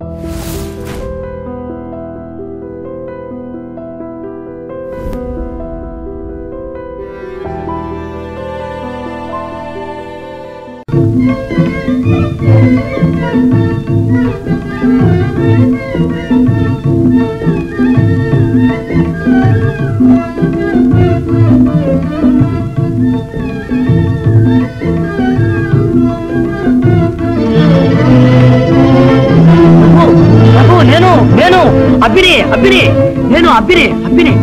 ప్రభు నేను నేను అబ్బిని అబ్బిని నేను అబ్బిని అబ్బిని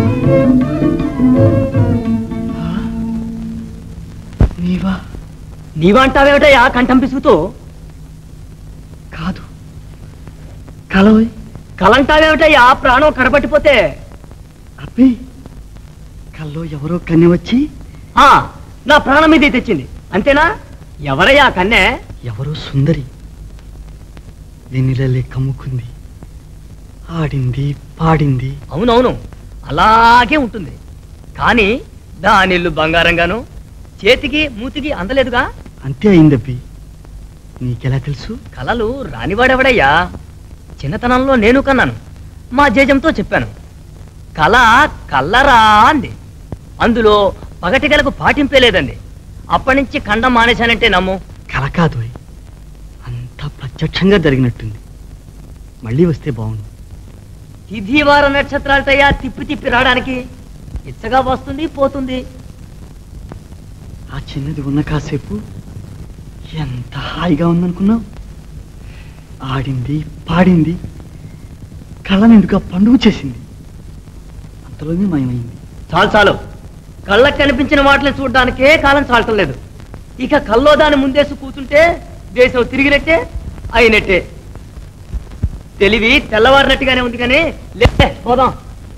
నీవా నీవంటావేమిటయ్యా కంఠం పిసుకుతూ కాదు కలవై కలంటావేమిటయ్యా ప్రాణం కడపట్టిపోతే అబ్బి కల్లో ఎవరో కన్నె వచ్చి ఆ, నా ప్రాణం మీదే తెచ్చింది అంతేనా ఎవరయ్యా ఆ కన్నె ఎవరో సుందరి వెన్నెలలే కమ్ముకుంది ఆడింది పాడింది అవునవును అలాగే ఉంటుంది కానీ దానిల్లు బంగారంగాను చేతికి మూతికి అందలేదుగా అంతే అయిందబ్బి నీకెలా తెలుసు కలలు రానివాడెవడయ్యా చిన్నతనంలో నేను కన్నాను మా జేజంతో చెప్పాను కళ కల్లరా అంది అందులో పగటి కలకు పాటింపే లేదండి అప్పటి నుంచి కండం మానేశానంటే నమ్ము కల కాదు ఓయ్. అంతా ప్రత్యక్షంగా జరిగినట్టుంది మళ్ళీ వస్తే బాగుండు తిథివార నక్షత్రాలటయ్యా తిప్పి తిప్పి రావడానికి ఇచ్చగా వస్తుంది పోతుంది ఆ చిన్నది ఉన్న కాసేపు ఎంత హాయిగా ఉందనుకున్నావు ఆడింది పాడింది కళ్ళ నిండుగా పండుగ చేసింది అంతలోనే మాయమైంది చాలు చాలు కళ్ళకు కనిపించిన వాటిని చూడడానికే కాలం చాలటం లేదు ఇక కల్లో దాన్ని ముందేసి కూతుంటే దేశం తిరిగినట్టే అయినట్టే తెలివి తెల్లవారినట్టుగానే ఉంది కానీ లే పోదాం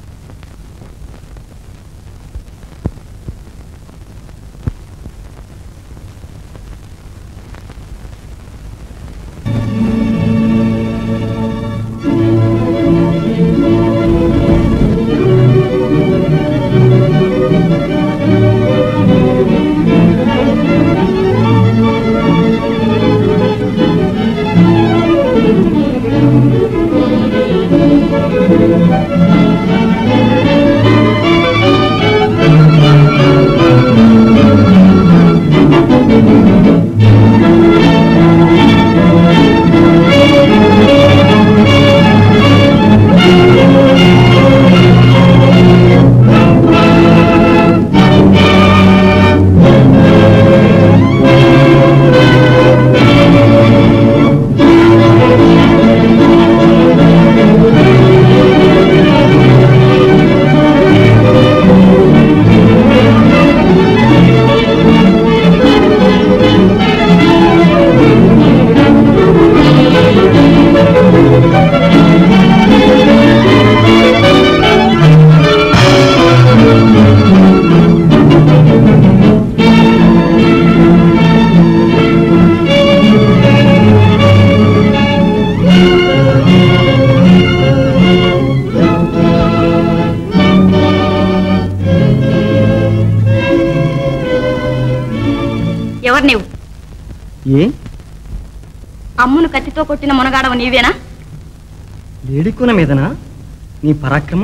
ఎవరు నీవు ఏ అమ్మును కత్తితో కొట్టిన మునగాడవు నీవేనా లేడికొన మీదనా నీ పరాక్రమం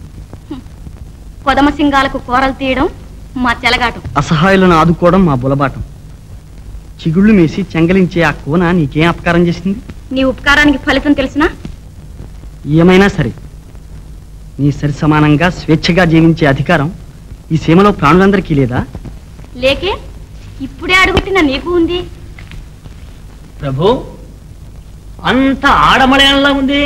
కొదమ సింగాలకు కూరలు తీయడం మా చెలగాటం అసహాయులను ఆదుకోవడం మా బులబాటం చిగుళ్ళు మేసి చెంగలించే ఆ కోన నీకేం అపకారం చేసింది నీ ఉపకారానికి ఫలితం తెలిసినా ఏమైనా సరే నీ సరి సమానంగా స్వేచ్ఛగా జీవించే అధికారం ఈ సీమలో ప్రాణులందరికీ లేదా లేకే ఇప్పుడే అడుగుతున్న నీకు ఉంది ప్రభు అంత ఆడమలయంలా ఉంది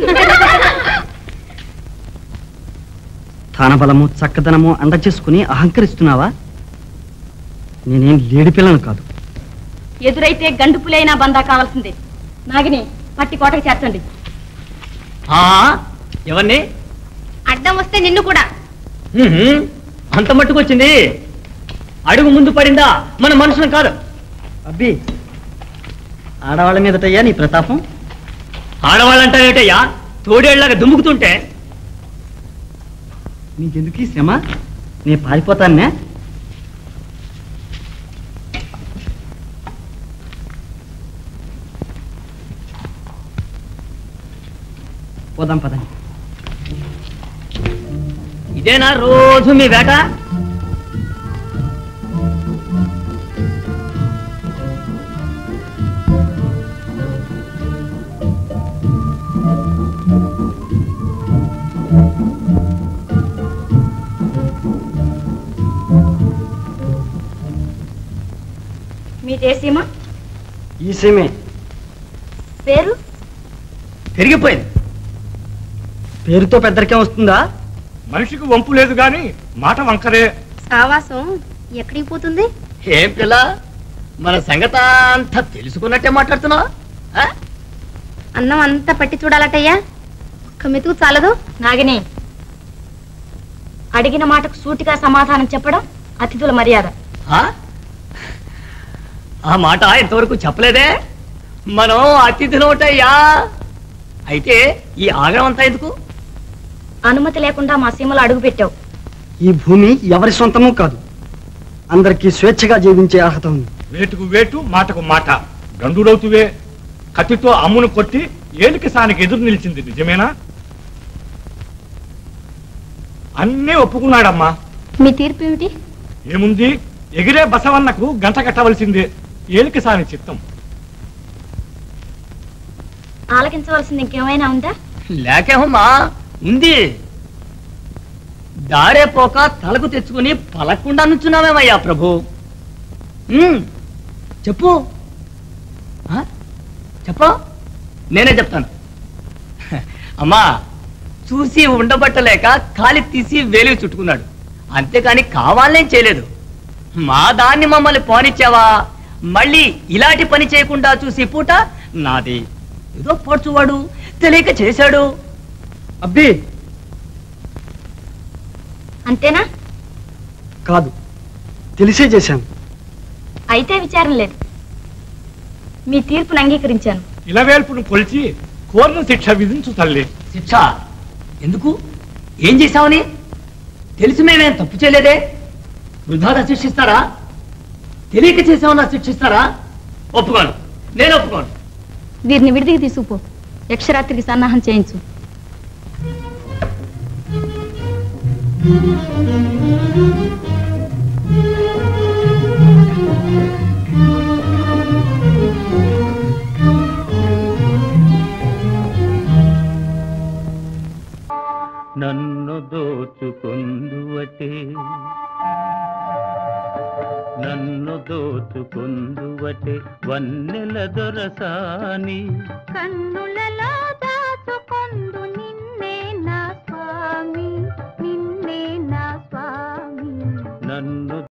స్థానబలము చక్కదనము అండ చేసుకుని అహంకరిస్తున్నావా నేనేం లేడి పిల్లను కాదు ఎదురైతే గండు పులైనా బందా కావాల్సిందే నాగిని పట్టి కోటకి చేర్చండి ఆ ఎవరిని అడ్డం వస్తే నిన్ను కూడా ఉహుం, అంత మట్టుకొచ్చింది అడుగు ముందు పడిందా మన మనుషులం కాదు అబ్బి ఆడవాళ్ళ మీదటయ్యా నీ ప్రతాపం ఆడవాళ్ళంటారేటయ్యా తోడేళ్లాగా దుమ్ముకుతుంటే నీకెందుకు ఈ శ్రమ నేను పారిపోతానే పోదాం పదండి ఇదేనా రోజు మీ వేట మీ దేశీమా ఈ సీమే పేరు పెరిగిపోయింది పేరుతో పెద్దరికేం వస్తుందా మనిషికి వంపు లేదు గాని మాట వంకరే సావాసం ఎక్కడికి పోతుంది ఏం పిల్ల మన సంగత అంతా తెలుసుకున్నట్టే మాట్లాడుతున్నావు అన్నం అంతా పట్టి చూడాలటయ్యా ఒక్క మెతుకు చాలదు నాగిని అడిగిన మాటకు సూటిగా సమాధానం చెప్పడం అతిథుల మర్యాద ఆ మాట ఇంతవరకు చెప్పలేదే మనం అతిథి నోటయ్యా అయితే ఈ ఆగ్రహం అంతా ఎందుకు అనుమతి లేకుండా మా సీమలో అడుగు పెట్టావు ఈ భూమి ఎవరి సొంతము కాదు అందరికీ స్వేచ్ఛగా జీవించే అర్హత ఉంది వేటుకు వేటు మాటకు మాట గండుడవుతువే కత్తితో అమ్మును కొట్టి ఏలికి సానికి ఎదురు నిలిచింది నిజమేనా అన్నీ ఒప్పుకున్నాడమ్మా మీ తీర్పు ఏమిటి ఏముంది ఎగిరే బసవన్నకు గంట కట్టవలసిందే ఏలికి సాని చిత్తం ఆలకించవలసింది ఇంకేమైనా ఉందా లేకేమమ్మా ఉంది దారే పోక తలకు తెచ్చుకుని పలకుండా నుంచున్నామేమయ్యా ప్రభు ఉమ్, చెప్పు ఆ? చెప్పు నేనే చెప్తాను అమ్మా చూసి ఉండబట్టలేక కాలి తీసి వేలివి చుట్టుకున్నాడు అంతేకాని కావాలనేం చేయలేదు మా దాన్ని మమ్మల్ని పోనిచ్చావా మళ్ళీ ఇలాంటి పని చేయకుండా చూసి పూట నాది ఏదో పడుచువాడు తెలియక చేశాడు అబ్బి అంతేనా కాదు తెలిసే చేశాను అయితే విచారం లేదు మీ తీర్పును అంగీకరించాను ఇలవేల్పును కొలిచి కోరిన శిక్ష విధించు తల్లి శిక్ష ఎందుకు ఏం చేశావని తెలిసి మేమేం తప్పు చేయలేదే వృధాగా శిక్షిస్తారా తెలియక చేసామన్నా శిక్షిస్తారా ఒప్పుకోను నేను ఒప్పుకోను వీరిని విడిదికి తీసుకుపో యక్షరాత్రికి సన్నాహం చేయించు నన్ను దోచుకొందువటే నన్ను దోచుకొందువటే వన్నెల దొరసాని కన్నులలో